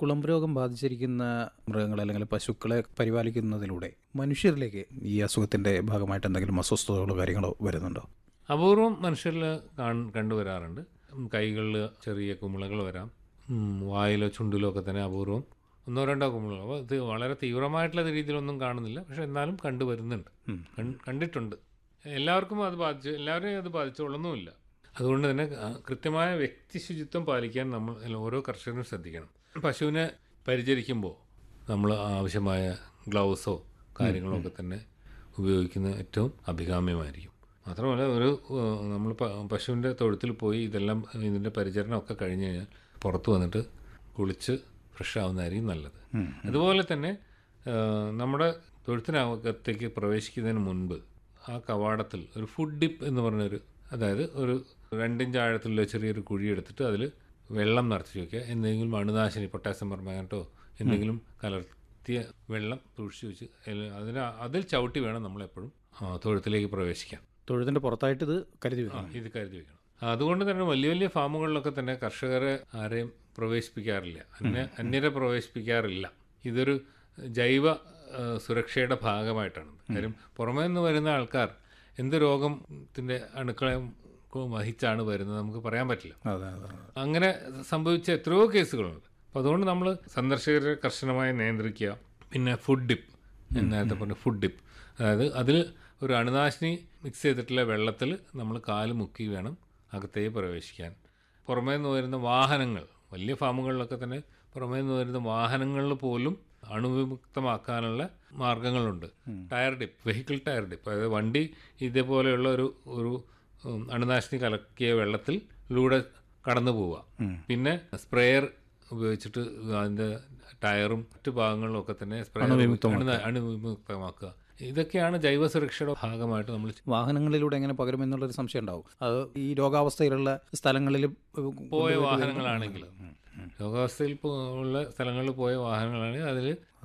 കുളമ്പ് രോഗം ബാധിച്ചിരിക്കുന്ന മൃഗങ്ങളെ അല്ലെങ്കിൽ പശുക്കളെ പരിപാലിക്കുന്നതിലൂടെ മനുഷ്യരിലേക്ക് ഈ അസുഖത്തിന്റെ ഭാഗമായിട്ട് എന്തെങ്കിലും അസ്വസ്ഥതകളോ കാര്യങ്ങളോ വരുന്നുണ്ടോ അപൂർവം മനുഷ്യരിൽ കാൺ- കണ്ടുവരാറുണ്ട് കൈകളിൽ ചെറിയ കുമിളകൾ വരാം ഉം, വായിലോ ചുണ്ടിലോ ഒക്കെ തന്നെ അപൂർവം ഒന്നോ രണ്ടോ കുമിളകൾ അപ്പോൾ ഇത് വളരെ തീവ്രമായിട്ടുള്ള രീതിയിലൊന്നും കാണുന്നില്ല പക്ഷെ എന്നാലും കണ്ടുവരുന്നുണ്ട് കൺ- കണ്ടിട്ടുണ്ട് എല്ലാവർക്കും അത് ബാധിച്ചു എല്ലാവരെയും അത് ബാധിച്ചോളൊന്നുമില്ല അതുകൊണ്ട് തന്നെ ആ, കൃത്യമായ വ്യക്തി ശുചിത്വം പാലിക്കാൻ നമ്മൾ ഓരോ കർഷകരും ശ്രദ്ധിക്കണം പശുവിനെ പരിചരിക്കുമ്പോൾ നമ്മൾ ആവശ്യമായ ഗ്ലൗസോ കാര്യങ്ങളോ ഒക്കെ തന്നെ ഉപയോഗിക്കുന്നത് ഏറ്റവും അഭികാമ്യമായിരിക്കും മാത്രമല്ല ഒരു നമ്മൾ പശുവിൻ്റെ തൊഴുത്തിൽ പോയി ഇതെല്ലാം ഇതിൻ്റെ പരിചരണമൊക്കെ കഴിഞ്ഞ് കഴിഞ്ഞാൽ പുറത്ത് വന്നിട്ട് കുളിച്ച് ഫ്രഷ് ആവുന്നതായിരിക്കും നല്ലത് അതുപോലെ തന്നെ ആ, നമ്മുടെ തൊഴുത്തിനകത്തേക്ക് പ്രവേശിക്കുന്നതിന് മുൻപ് ആ കവാടത്തിൽ ഒരു ഫുഡ് ഡിപ്പ് എന്ന് പറഞ്ഞൊരു അതായത് ഒരു രണ്ടിഞ്ച് ആഴത്തിലുള്ള ചെറിയൊരു കുഴി എടുത്തിട്ട് അതിൽ വെള്ളം നിറച്ച് വയ്ക്കുക എന്തെങ്കിലും അണുനാശിനി പൊട്ടാസ്യം പെർമാങ്ങനട്ടോ എന്തെങ്കിലും കലർത്തിയ വെള്ളം സൂക്ഷിച്ച് വെച്ച് അതിൽ- അതിന് അതിൽ ചവിട്ടി വേണം നമ്മളെപ്പോഴും ആ, തൊഴുത്തിലേക്ക് പ്രവേശിക്കാൻ തൊഴുത്തിന്റെ പുറത്തായിട്ട് ഇത് കരുതി ആ, വെക്കണം ഇത് കരുതി വെക്കണം അതുകൊണ്ട് തന്നെ വലിയ വലിയ ഫാമുകളിലൊക്കെ തന്നെ കർഷകരെ ആരെയും പ്രവേശിപ്പിക്കാറില്ല അന്യ അന്യരെ പ്രവേശിപ്പിക്കാറില്ല ഇതൊരു ജൈവ ആ, സുരക്ഷയുടെ ഭാഗമായിട്ടാണ് കാര്യം പുറമേ നിന്ന് വരുന്ന ആൾക്കാർ എന്ത് രോഗത്തിൻ്റെ അണുക്കളെ വഹിച്ചാണ് വരുന്നത് നമുക്ക് പറയാൻ പറ്റില്ല അതെ അതെ അതെ. അങ്ങനെ സംഭവിച്ച എത്രയോ കേസുകളുണ്ട് അപ്പോൾ അതുകൊണ്ട് നമ്മൾ സന്ദർശകരെ കർശനമായി നിയന്ത്രിക്കുക പിന്നെ ഫുഡ് ഡിപ്പ് ഞാൻ നേരത്തെ പറഞ്ഞ ഫുഡ് ഡിപ്പ് അതായത് അതിൽ ഒരു അണുനാശിനി മിക്സ് ചെയ്തിട്ടുള്ള വെള്ളത്തിൽ നമ്മൾ കാല് മുക്കി വേണം അകത്തേക്ക് പ്രവേശിക്കാൻ പുറമേ നിന്ന് വരുന്ന വാഹനങ്ങൾ വലിയ ഫാമുകളിലൊക്കെ തന്നെ പുറമേ നിന്ന് വരുന്ന വാഹനങ്ങളിൽ പോലും അണുവിമുക്തമാക്കാനുള്ള മാർഗങ്ങളുണ്ട് tyre dip vehicle tyre dip അതായത് വണ്ടി ഇതേപോലെയുള്ള ഒരു ഒരു ഉം, അണുനാശിനി കലക്കിയ വെള്ളത്തിലൂടെ കടന്നു പോവുക പിന്നെ സ്പ്രേയർ ഉപയോഗിച്ചിട്ട് അതിൻ്റെ ടയറും മറ്റു ഭാഗങ്ങളിലും ഒക്കെ തന്നെ സ്പ്രേ അണുവിമുക്തമാക്കുക ഇതൊക്കെയാണ് ജൈവ സുരക്ഷയുടെ ഭാഗമായിട്ട് നമ്മൾ വാഹനങ്ങളിലൂടെ എങ്ങനെ പകരുമെന്നുള്ളൊരു സംശയം ഉണ്ടാവും അത് ഈ രോഗാവസ്ഥയിലുള്ള സ്ഥലങ്ങളിൽ പോയ വാഹനങ്ങളാണെങ്കിൽ രോഗാവസ്ഥയിൽ പോ- ഉള്ള സ്ഥലങ്ങളിൽ പോയ വാഹനങ്ങളാണെങ്കിൽ അതിൽ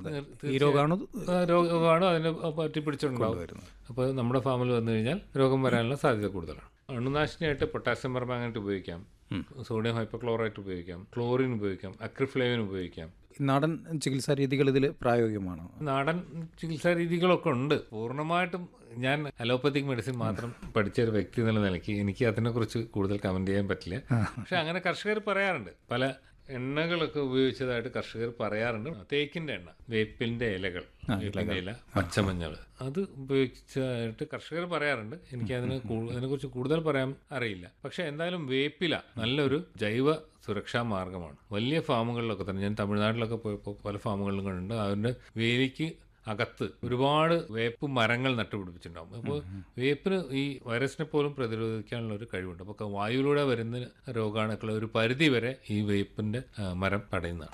ഈ രോഗമാണ് രോഗമാണ് അതിനെ പറ്റി പിടിച്ചിട്ടുണ്ടാവും അപ്പോൾ നമ്മുടെ ഫാമിൽ വന്നു കഴിഞ്ഞാൽ രോഗം വരാനുള്ള സാധ്യത കൂടുതലാണ് അണുനാശിനിയായിട്ട് പൊട്ടാസ്യം പെർമാങ്ങനേറ്റ് ഉപയോഗിക്കാം സോഡിയം ഹൈപ്പോക്ലോറൈറ്റ് ഉപയോഗിക്കാം ക്ലോറിൻ ഉപയോഗിക്കാം അക്രിഫ്ലേവിൻ ഉപയോഗിക്കാം നാടൻ ചികിത്സാ രീതികൾ ഇതിൽ പ്രായോഗികമാണ് നാടൻ ചികിത്സാ രീതികളൊക്കെ ഉണ്ട് പൂർണ്ണമായിട്ടും ഞാൻ അലോപ്പത്തിക് മെഡിസിൻ മാത്രം പഠിച്ച ഒരു വ്യക്തി എന്നുള്ള നിലയ്ക്ക് എനിക്ക് അതിനെക്കുറിച്ച് കൂടുതൽ കമന്റ് ചെയ്യാൻ പറ്റില്ല പക്ഷെ അങ്ങനെ കർഷകർ പറയാറുണ്ട് പല എണ്ണകളൊക്കെ ഉപയോഗിച്ചതായിട്ട് കർഷകർ പറയാറുണ്ട് തേക്കിന്റെ എണ്ണ വേപ്പിന്റെ ഇലകൾ വേപ്പിന്റെ ഇല പച്ചമഞ്ഞൾ അത് ഉപയോഗിച്ചതായിട്ട് കർഷകർ പറയാറുണ്ട് എനിക്ക് അതിന് കൂ- അതിനെക്കുറിച്ച് കൂടുതൽ പറയാൻ അറിയില്ല പക്ഷെ എന്തായാലും വേപ്പില നല്ലൊരു ജൈവ സുരക്ഷാ മാർഗമാണ് വലിയ ഫാമുകളിലൊക്കെ തന്നെ ഞാൻ തമിഴ്നാട്ടിലൊക്കെ പോയപ്പോൾ പല ഫാമുകളിലും കണ്ടിട്ടുണ്ട് അതിൻ്റെ വേലിക്ക് അകത്ത് ഒരുപാട് വേപ്പ് മരങ്ങൾ നട്ടുപിടിപ്പിച്ചിട്ടുണ്ടാവും അപ്പോൾ വേപ്പിന് ഈ വൈറസിനെ പോലും പ്രതിരോധിക്കാനുള്ള ഒരു കഴിവുണ്ട് അപ്പോൾ വായുവിലൂടെ വരുന്ന രോഗാണുക്കളെ ഒരു പരിധി വരെ ഈ വേപ്പിന്റെ ആ, മരം തടയുന്നതാണ്